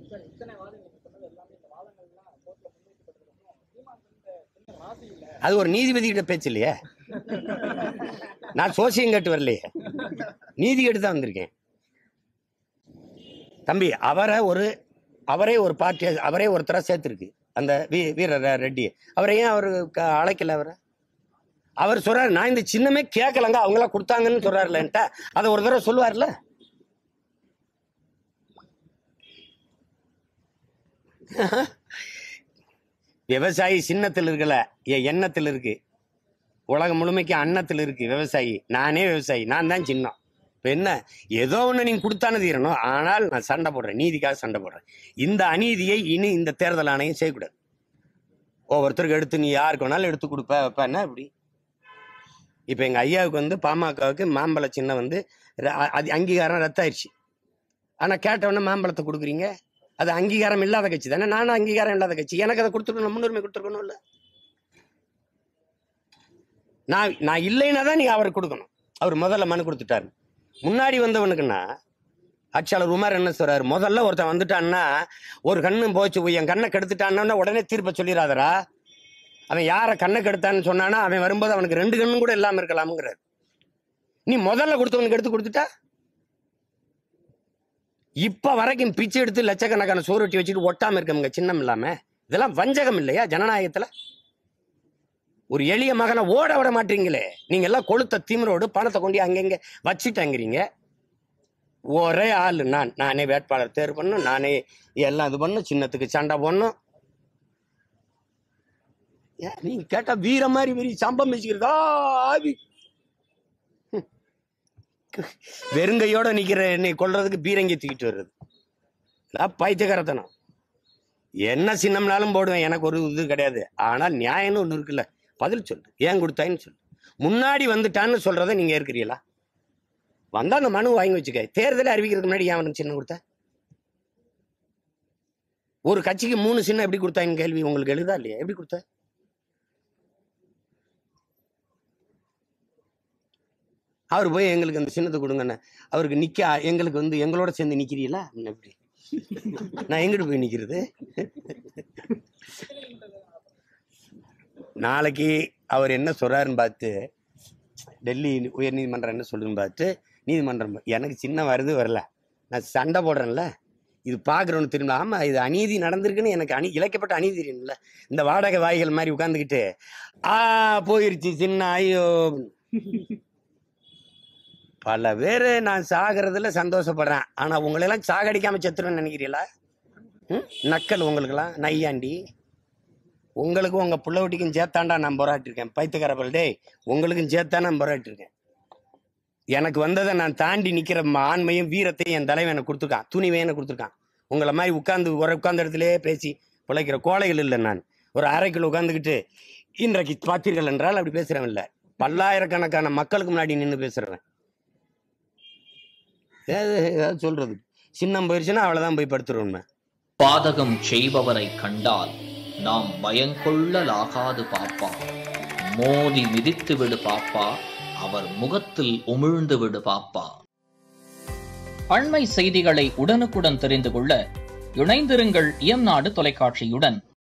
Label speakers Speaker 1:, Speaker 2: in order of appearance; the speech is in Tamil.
Speaker 1: சார் இத்தனை வாதம் நீங்க சொன்னது எல்லாமே இந்த வாதங்கள்லாம் கோர்ட்ல முன்வைக்கப்பட்டதுக்கும் சீமான் இந்த சின்ன ராசி இல்ல
Speaker 2: அது ஒரு நீதிபதி கிட்ட பேச்சு இல்லையே நான் சோசியம் கேட்டு வரலையே நீதி கேட்டு தான் வந்திருக்கேன் தம்பி அவரை ஒரு அவரே ஒரு பார்ட்டி அவரே ஒருத்தரா சேர்த்துருக்கு அந்த வீ வீர ரெ- ரெட்டி அவரை ஏன் அவர் க- அழைக்கல அவரை அவர் சொல்றாரு நான் இந்த சின்னமே கேட்கலங்க அவங்களா கொடுத்தாங்கன்னு சொல்றாருல என்கிட்ட அதை ஒரு தடவை சொல்லுவார்ல விவசாயி சின்னத்தில் இருக்கல என் எண்ணத்தில் இருக்கு உலகம் முழுமைக்கு அன்னத்தில் இருக்கு விவசாயி நானே விவசாயி நான் தான் சின்னம் இப்போ என்ன ஏதோ ஒன்று நீங்கள் கொடுத்தானு தீரணும் ஆனால் நான் சண்டை போடுறேன் நீதிக்காக சண்டை போடுறேன் இந்த அநீதியை இனி இந்த தேர்தல் ஆணையம் செய்யக்கூடாது ஒவ்வொருத்தருக்கு எடுத்து நீ யாருக்கு வேணாலும் எடுத்து கொடுப்ப வைப்பேன்னா இப்படி இப்போ எங்கள் ஐயாவுக்கு வந்து பாமகவுக்கு மாம்பழ சின்னம் வந்து ர- அ- அது அங்கீகாரம் ரத்தாயிருச்சு ஆனால் கேட்டவொடனே மாம்பழத்தை கொடுக்குறீங்க அது அங்கீகாரம் இல்லாத கட்சி தானே நானும் அங்கீகாரம் இல்லாத கட்சி எனக்கு அதை கொடுத்துருக்கணும் முன்னுரிமை கொடுத்துருக்கணும் இல்லை நான் நான் இல்லைன்னா தான் நீங்க அவருக்கு கொடுக்கணும் அவர் முதல்ல மனு கொடுத்துட்டாரு முன்னாடி வந்தவனுக்குன்னா ஆட்சியாளர் உமர் என்ன சொல்றாரு முதல்ல ஒருத்தன் வந்துட்டான்னா ஒரு கண்ணு போச்சு போய் என் கண்ணை கெடுத்துட்டான்னா உடனே தீர்ப்பை சொல்லிடாதடா அவன் யாரை கண்ணை கெடுத்தான்னு சொன்னானா அவன் வரும்போது அவனுக்கு ரெண்டு கண்ணும் கூட இல்லாம இருக்கலாம்ங்கிறார் நீ முதல்ல கொடுத்தவனுக்கு எடுத்து கொடுத்துட்டா இப்ப வரைக்கும் பிச்சை எடுத்து லட்சக்கணக்கான சோறு வெட்டி வச்சுட்டு ஒட்டாம இருக்கவங்க சின்னம் இல்லாம இதெல்லாம் வஞ்சகம் இல்லையா ஜனநாயகத்துல ஒரு எளிய மகனை ஓட விட மாட்டீங்களே நீங்க எல்லாம் கொளுத்த திமிரோடு பணத்தை கொண்டு அங்கங்க வச்சுட்டாங்கிறீங்க ஒரே ஆள் நான் நானே வேட்பாளர் தேர்வு பண்ணும் நானே எல்லாம் இது பண்ணும் சின்னத்துக்கு சண்டை போடணும் ஏன் நீங்க கேட்டா வீர மாதிரி பெரிய சம்பம் வச்சுக்கிறதா ஆவி ஹம். வெறுங்கையோட நிக்கிற என்னை கொல்றதுக்கு பீரங்கி தூக்கிட்டு வர்றது இதெல்லாம் பைத்தியக்காரத்தனம் என்ன சின்னம்னாலும் போடுவேன் எனக்கு ஒரு இது கிடையாது ஆனால் நியாயம்னு ஒன்று இருக்குல்ல பதில் சொல்லு ஏன் கொடுத்தாயின்னு சொல்லு முன்னாடி வந்துட்டான்னு சொல்றதை நீங்க ஏற்கிறீங்களா வந்தா அந்த மனு வாங்கி வச்சுக்க தேர்தலை அறிவிக்கிறதுக்கு முன்னாடி ஏன் அவனுக்கு சின்னம் கொடுத்த ஒரு கட்சிக்கு மூணு சின்னம் எப்படி கொடுத்தாயின்னு கேள்வி உங்களுக்கு எழுதா இல்லையா எப்படி கொடுத்த அவர் போய் எங்களுக்கு அந்த சின்னத்தை கொடுங்கண்ணே அவருக்கு நிக்க எங்களுக்கு வந்து எங்களோட சேர்ந்து நிக்கிறீங்களா என்ன எப்படி நான் எங்கிட்டு போய் நிக்கிறது நாளைக்கு அவர் என்ன சொல்றாருன்னு பார்த்து டெல்லி உயர் நீதிமன்றம் என்ன சொல்லுன்னு பார்த்து நீதிமன்றம் எனக்கு சின்ன வருது வரல நான் சண்டை போடுறேன்ல இது பார்க்குறவனு திரும்ப ஆமாம் இது அநீதி நடந்திருக்குன்னு எனக்கு அணி இழைக்கப்பட்ட அநீதி தெரியும்ல இந்த வாடகை வாய்கள் மாதிரி உட்காந்துக்கிட்டு ஆ போயிருச்சு சின்ன ஐயோ பல பேர் நான் சாகிறதுல சந்தோஷப்படுறேன் ஆனால் உங்களெல்லாம் சாகடிக்காம செத்துருன்னு நினைக்கிறீங்களா ம் நக்கல் உங்களுக்கெல்லாம் நையாண்டி உங்களுக்கும் உங்கள் புள்ள குட்டிக்கும் சேர்த்தாண்டா நான் போராட்டிருக்கேன் பைத்துக்காரப்பல் டேய் உங்களுக்கும் சேர்த்தா நான் போராட்டிருக்கேன் எனக்கு வந்ததை நான் தாண்டி நிற்கிற ஆண்மையும் வீரத்தையும் என் தலைவன் எனக்கு கொடுத்துருக்கான் துணிவையும் எனக்கு கொடுத்துருக்கான் உங்களை மாதிரி உட்காந்து ஒரு உட்கார்ந்த இடத்துலயே பேசி பிழைக்கிற கோழைகள் இல்லை நான் ஒரு அறைக்குள்ள உட்காந்துக்கிட்டு இன்றைக்கு பார்த்தீர்கள் என்றால் அப்படி பேசுகிறவன் இல்லை பல்லாயிரக்கணக்கான மக்களுக்கு முன்னாடி நின்று பேசுகிறவன் ஏதாவது ஏதாவது சொல்றது சின்னம் போயிடுச்சுன்னா அவ்வளோதான் போய் படுத்துருவோம்
Speaker 3: பாதகம் செய்பவரை கண்டால் நாம் பயங்கொள்ளலாகாது பாப்பா மோதி மிதித்து விடு பாப்பா அவர் முகத்தில் உமிழ்ந்து விடு பாப்பா அண்மை செய்திகளை உடனுக்குடன் தெரிந்து கொள்ள இணைந்திருங்கள் இயம்நாடு தொலைக்காட்சியுடன்